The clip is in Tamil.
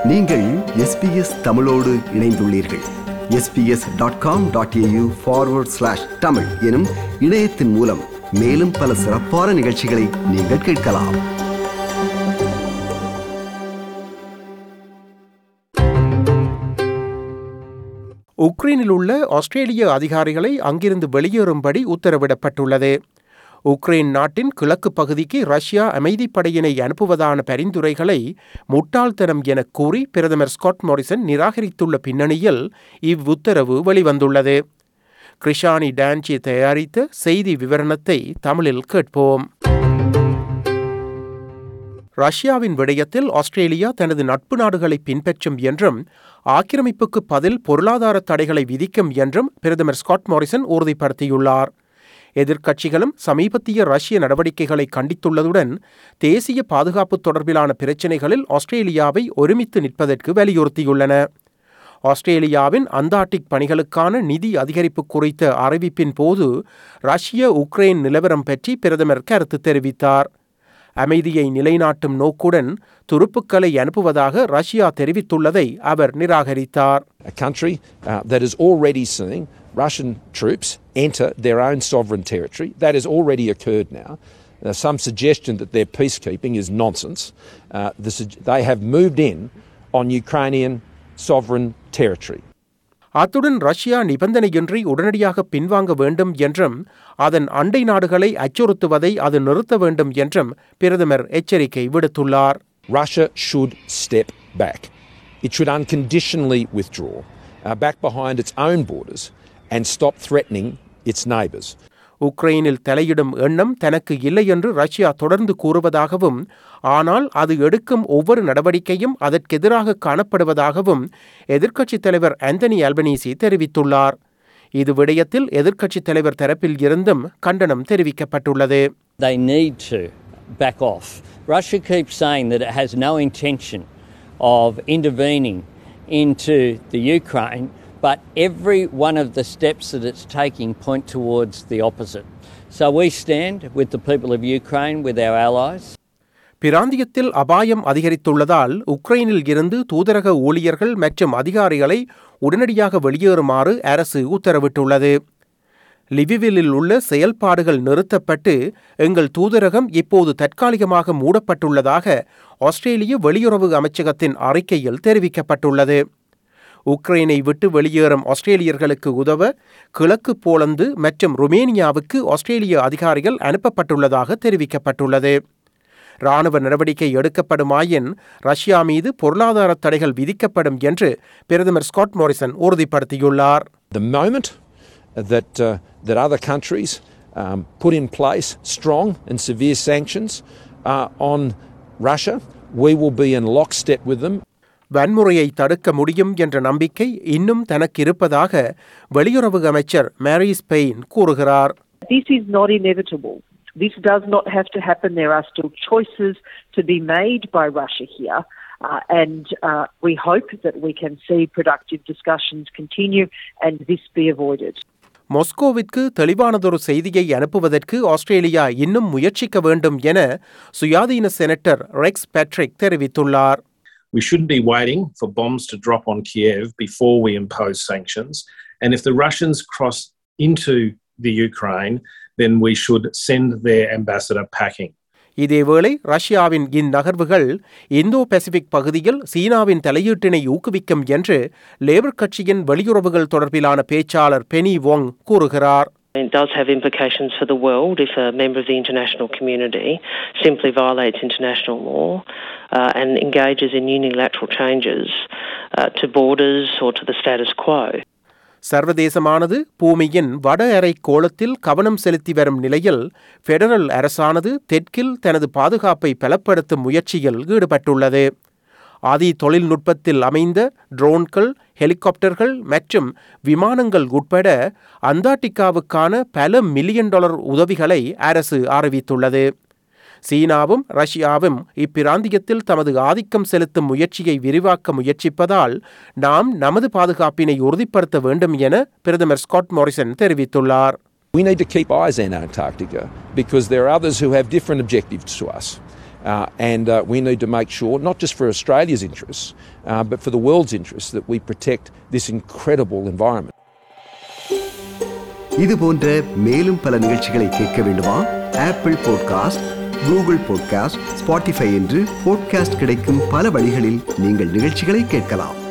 நீங்கள் எஸ்பிஎஸ் தமிழோடு இணைந்துள்ளீர்கள் SBS dot com dot AU forward slash Tamil எனும் இணையத்தின் மூலம் மேலும் பல சிறப்பான நிகழ்ச்சிகளை நீங்கள் கேட்கலாம் உக்ரைனில் உள்ள ஆஸ்திரேலிய அதிகாரிகளை அங்கிருந்து வெளியேறும்படி உத்தரவிடப்பட்டுள்ளது உக்ரைன் நாட்டின் கிழக்கு பகுதிக்கு ரஷ்யா அமைதிப்படையினை அனுப்புவதான பரிந்துரைகளை முட்டாள்தனம் என கூறி பிரதமர் ஸ்காட் மோரிசன் நிராகரித்துள்ள பின்னணியில் இவ்வுத்தரவு வெளிவந்துள்ளது கிருஷானி டான்சி தயாரித்த செய்தி விவரணத்தை தமிழில் கேட்போம் ரஷ்யாவின் விடயத்தில் ஆஸ்திரேலியா தனது நட்பு நாடுகளை பின்பற்றும் என்றும் ஆக்கிரமிப்புக்கு பதில் பொருளாதார தடைகளை விதிக்கும் என்றும் பிரதமர் ஸ்காட் மாரிசன் உறுதிப்படுத்தியுள்ளார் எதிர்க்கட்சிகளும் சமீபத்திய ரஷ்ய நடவடிக்கைகளை கண்டித்துள்ளதுடன் தேசிய பாதுகாப்பு தொடர்பிலான பிரச்சினைகளில் ஆஸ்திரேலியாவை ஒருமித்து நிற்பதற்கு வலியுறுத்தியுள்ளன ஆஸ்திரேலியாவின் அந்தார்டிக் பணிகளுக்கான நிதி அதிகரிப்பு குறித்த அறிவிப்பின் போது ரஷ்ய உக்ரைன் நிலவரம் பற்றி பிரதமர் கருத்து தெரிவித்தார் அமைதியை நிலைநாட்டும் நோக்குடன் துருப்புக்களை அனுப்புவதாக ரஷ்யா தெரிவித்துள்ளதை அவர் நிராகரித்தார் a country uh, that is already seeing Russian troops enter their own sovereign territory. That has already occurred now. Uh, some suggestion that they're peacekeeping is nonsense. Uh, the, sug- they have moved in on Ukrainian sovereign territory. அத்துடன் ரஷ்யா நிபந்தனையின்றி உடனடியாக பின்வாங்க வேண்டும் என்றும் அதன் அண்டை நாடுகளை அச்சுறுத்துவதை அது நிறுத்த வேண்டும் என்றும் பிரதமர் எச்சரிக்கை விடுத்துள்ளார் Russia should step back. It should unconditionally withdraw uh, back behind its own borders and stop threatening its neighbours. உக்ரைனில் தலையிடும் எண்ணம் தனக்கு இல்லை என்று ரஷ்யா தொடர்ந்து கூறுவதாகவும் ஆனால் அது எடுக்கும் ஒவ்வொரு நடவடிக்கையும் அதற்கெதிராக காணப்படுவதாகவும் எதிர்க்கட்சித் தலைவர் ஆந்தனி அல்பனீசி தெரிவித்துள்ளார் இது விடயத்தில் எதிர்க்கட்சித் தலைவர் தரப்பில் இருந்தும் கண்டனம் தெரிவிக்கப்பட்டுள்ளது They need to back off. Russia keeps saying that it has no intention of intervening into the Ukraine, but every one of the steps that it's taking point towards the opposite. So we stand with the people of Ukraine, with our allies. பிராந்தியத்தில் அபாயம் அதிகரித்துள்ளதால் உக்ரைனில் இருந்து தூதரக ஊழியர்கள் மற்றும் அதிகாரிகளை உடனடியாக வெளியேறுமாறு அரசு உத்தரவிட்டுள்ளது லிவிவிலில் உள்ள செயல்பாடுகள் நிறுத்தப்பட்டு எங்கள் தூதரகம் இப்போது தற்காலிகமாக மூடப்பட்டுள்ளதாக ஆஸ்திரேலிய வெளியுறவு அமைச்சகத்தின் அறிக்கையில் தெரிவிக்கப்பட்டுள்ளது உக்ரைனை விட்டு வெளியேறும் ஆஸ்திரேலியர்களுக்கு உதவ கிழக்கு போலந்து மற்றும் ருமேனியாவுக்கு ஆஸ்திரேலிய அதிகாரிகள் அனுப்பப்பட்டுள்ளதாக தெரிவிக்கப்பட்டுள்ளது ராணுவ நடவடிக்கை எடுக்கப்படுமாயின் ரஷ்யா மீது பொருளாதார தடைகள் விதிக்கப்படும் என்று பிரதமர் ஸ்காட் மோரிசன் உறுதிப்படுத்தியுள்ளார் The moment that, uh, that other countries um, put in place strong and severe sanctions uh, on Russia, we will be in lockstep with them வன்முறையை தடுக்க முடியும் என்ற நம்பிக்கை இன்னும் தனக்கு இருப்பதாக வெளியுறவு அமைச்சர் மேரி ஸ்பெயின் கூறுகிறார் This is not inevitable. This does not have to happen. There are still choices to be made by Russia here. Uh, and uh, we hope that we can see productive discussions continue and this be avoided. மொஸ்கோவிற்கு தெளிவானதொரு செய்தியை அனுப்புவதற்கு ஆஸ்திரேலியா இன்னும் முயற்சிக்க வேண்டும் என சுயாதீன செனட்டர் ரெக்ஸ் பேட்ரிக் தெரிவித்துள்ளார் We shouldn't be waiting for bombs to drop on Kiev before we impose sanctions. And if the Russians cross into the Ukraine, then we should send their ambassador packing. இதேவேளை ரஷ்யாவின் இந்நகர்வுகள் இந்தோ பசிபிக் பகுதியில் சீனாவின் தலையீட்டினை ஊக்குவிக்கும் என்று லேபர் கட்சியின் வெளியுறவுகள் தொடர்பிலான பேச்சாளர் பெனி வோங் கூறுகிறார் It does have implications for the world if a member of the international community simply violates international law uh, and engages in unilateral changes uh, to borders or to the status quo. சர்வதேசமானது பூமியின் வட அரை கோளத்தில் கவனம் செலுத்தி வரும் நிலையில் பெடரல் அரசானது தெற்கில் தனது பாதுகாப்பை பலப்படுத்தும் முயற்சியில் ஈடுபட்டுள்ளது அதி தொழில்நுட்பத்தில் அமைந்த ட்ரோன்கள் ஹெலிகாப்டர்கள் மற்றும் விமானங்கள் உட்பட அந்தார்டிகாவுக்கான பல மில்லியன் டாலர் உதவிகளை அரசு அறிவித்துள்ளது சீனாவும் ரஷ்யாவும் இப்பிராந்தியத்தில் தமது ஆதிக்கம் செலுத்தும் முயற்சியை விரிவாக்க முயற்சிப்பதால் நாம் நமது பாதுகாப்பினை உறுதிப்படுத்த வேண்டும் என பிரதமர் ஸ்காட் மோரிசன் தெரிவித்துள்ளார் We need to keep eyes on Antarctica because there are others who have different objectives to us. Uh, and uh, we need to make sure, not just for Australia's interests, uh, but for the world's interests, that we protect this incredible environment. இது போன்ற மேலும் பல நிகழ்ச்சிகளை கேட்க வேண்டுமா Apple podcast Google podcast Spotify என்று பாட்காஸ்ட் கிடைக்கும் பல வழிகளில் நீங்கள் நிகழ்ச்சிகளை கேட்கலாம்